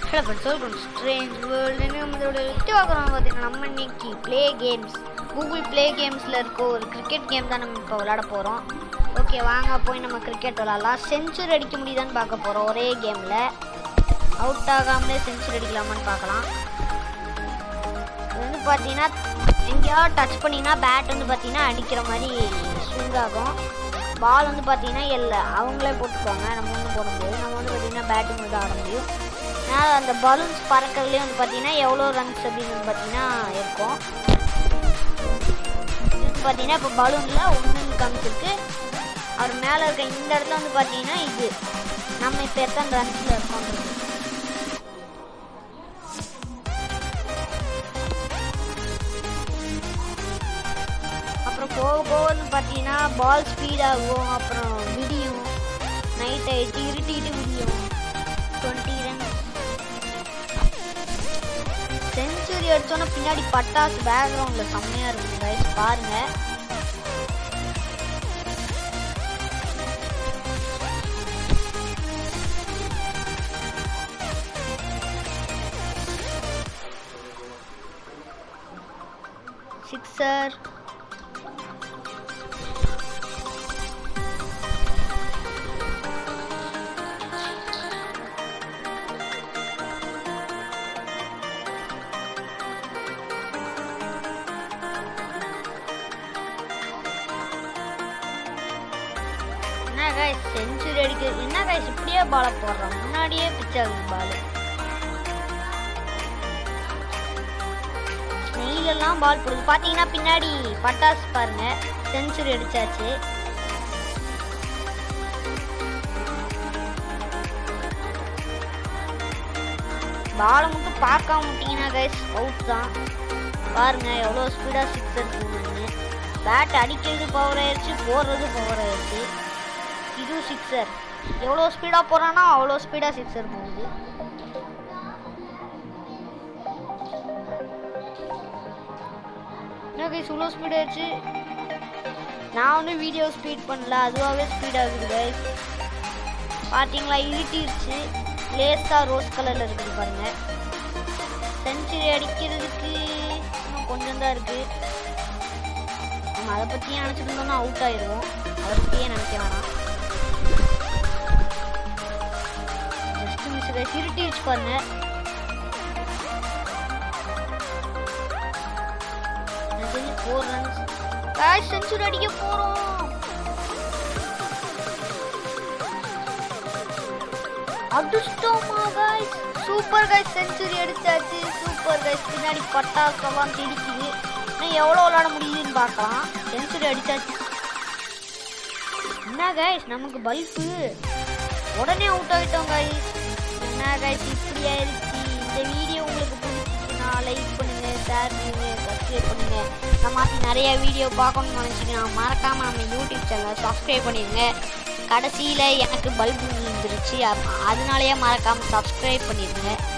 hello friends welcome strange world நம்மளோட விட்டு பார்க்குறோம் பார்த்தீங்கன்னா நம்ம இன்னைக்கு ப்ளே கேம்ஸ் கூகுள் ப்ளே கேம்ஸில் இருக்க ஒரு கிரிக்கெட் கேம் தான் நம்ம இப்போ விளாட போகிறோம் ஓகே வாங்க போய் நம்ம கிரிக்கெட் விளாட்லாம் செஞ்சுரி அடிக்க முடியுதான்னு பார்க்க போகிறோம் ஒரே கேமில் அவுட் ஆகாமலே செஞ்சுரி அடிக்கலாமான்னு பார்க்கலாம் இது வந்து பார்த்தீங்கன்னா எங்கேயாவது டச் பண்ணிங்கன்னா பேட் வந்து பார்த்தீங்கன்னா அடிக்கிற மாதிரி ஸ்விங் ஆகும் பால் வந்து பார்த்தீங்கன்னா இல்லை அவங்களே போட்டுக்குவாங்க நம்ம ஒன்றும் போட முடியாது நம்ம வந்து பார்த்தீங்கன்னா பேட்டிங் வந்து ஆட முடியும் அதனால் அந்த பலூன்ஸ் பறக்கிறதுலேயே வந்து பார்த்தீங்கன்னா எவ்வளோ ரன்ஸ் அப்படின்னு வந்து பார்த்தீங்கன்னா இருக்கும் இது வந்து பார்த்தீங்கன்னா இப்போ பலூனில் ஒன்று காமிச்சிருக்கு அவர் மேலே இருக்க இந்த இடத்துல வந்து பார்த்தீங்கன்னா இது நம்ம இப்போ எத்தனை ரன்ஸில் இருக்கோன்றது அப்புறம் போக போக வந்து பார்த்தீங்கன்னா பால் ஸ்பீட் ஆகும் அப்புறம் விடியும் நைட் ஆகிட்டு இருட்டிட்டு விடியும் டுவெண்ட்டி ரன்ஸ் செஞ்சுரி அடிச்சோன்னா பின்னாடி பட்டாசு பேக்ரவுண்டில் செம்மையாக இருக்கும் கைஸ் பாருங்க சிக்ஸர் என்ன காய்ஸ் செஞ்சுரி அடிக்க என்ன காய்ஸ் இப்படியே பாலை போடுறோம் முன்னாடியே பிச் ஆகுது பால் நெய்லெல்லாம் பால் போடுது பார்த்தீங்கன்னா பின்னாடி பட்டாசு பாருங்க செஞ்சுரி அடிச்சாச்சு பாலை மட்டும் பார்க்காம விட்டீங்கன்னா கைஸ் அவுட் தான் பாருங்க எவ்வளோ ஸ்பீடாக சிக்ஸர் போகுதுன்னு பேட் அடிக்கிறது பவர் ஆயிடுச்சு போடுறது பவர் ஆயிடுச்சு இதுவும் சிக்ஸர் எவ்வளோ ஸ்பீடாக போகிறானோ அவ்வளோ ஸ்பீடாக சிக்ஸர் போகுது என்ன கைஸ் இவ்வளோ ஸ்பீட் ஆயிடுச்சு நான் வந்து வீடியோ ஸ்பீட் பண்ணல அதுவாகவே ஸ்பீட் ஆகுது கைஸ் பார்த்தீங்களா இருட்டிருச்சு லேஸாக ரோஸ் கலரில் இருக்குது பாருங்க செஞ்சுரி அடிக்கிறதுக்கு இன்னும் கொஞ்சம் தான் இருக்குது நம்ம அதை பற்றியே நினச்சிட்டு இருந்தோம்னா அவுட் ஆயிடுவோம் அதை பற்றியே நினைக்க வேணாம் ஜஸ்ட் மிஸ் கைஸ் இருட்டிருச்சு பாருங்க ஃபோர் ரன்ஸ் காய்ஸ் செஞ்சுரி அடிக்க போகிறோம் அதிர்ஷ்டமா காய்ஸ் சூப்பர் காய்ஸ் செஞ்சுரி அடிச்சாச்சு சூப்பர் காய்ஸ் பின்னாடி பட்டாசெல்லாம் திடிக்குது இன்னும் எவ்வளோ விளாட முடியுதுன்னு பார்க்கலாம் செஞ்சுரி அடிச்சாச்சு என்ன காய்ஸ் நமக்கு பல்பு உடனே அவுட் ஆகிட்டோம் காய்ஸ் என்ன காய்ஸ் இப்படி ஆயிடுச்சு இந்த வீடியோ உங்களுக்கு பிடிச்சிச்சுன்னா லைக் பண்ணுங்க ஷேர் பண்ணுங்க சப்ஸ்கிரைப் பண்ணுங்க இந்த மாதிரி நிறைய வீடியோ பார்க்கணும்னு நினச்சிங்கன்னா மறக்காம நம்ம யூடியூப் சேனலை சப்ஸ்கிரைப் பண்ணிடுங்க கடைசியில் எனக்கு பல்பு விழுந்துருச்சு அதனாலேயே மறக்காமல் சப்ஸ்கிரைப் பண்ணிடுங்க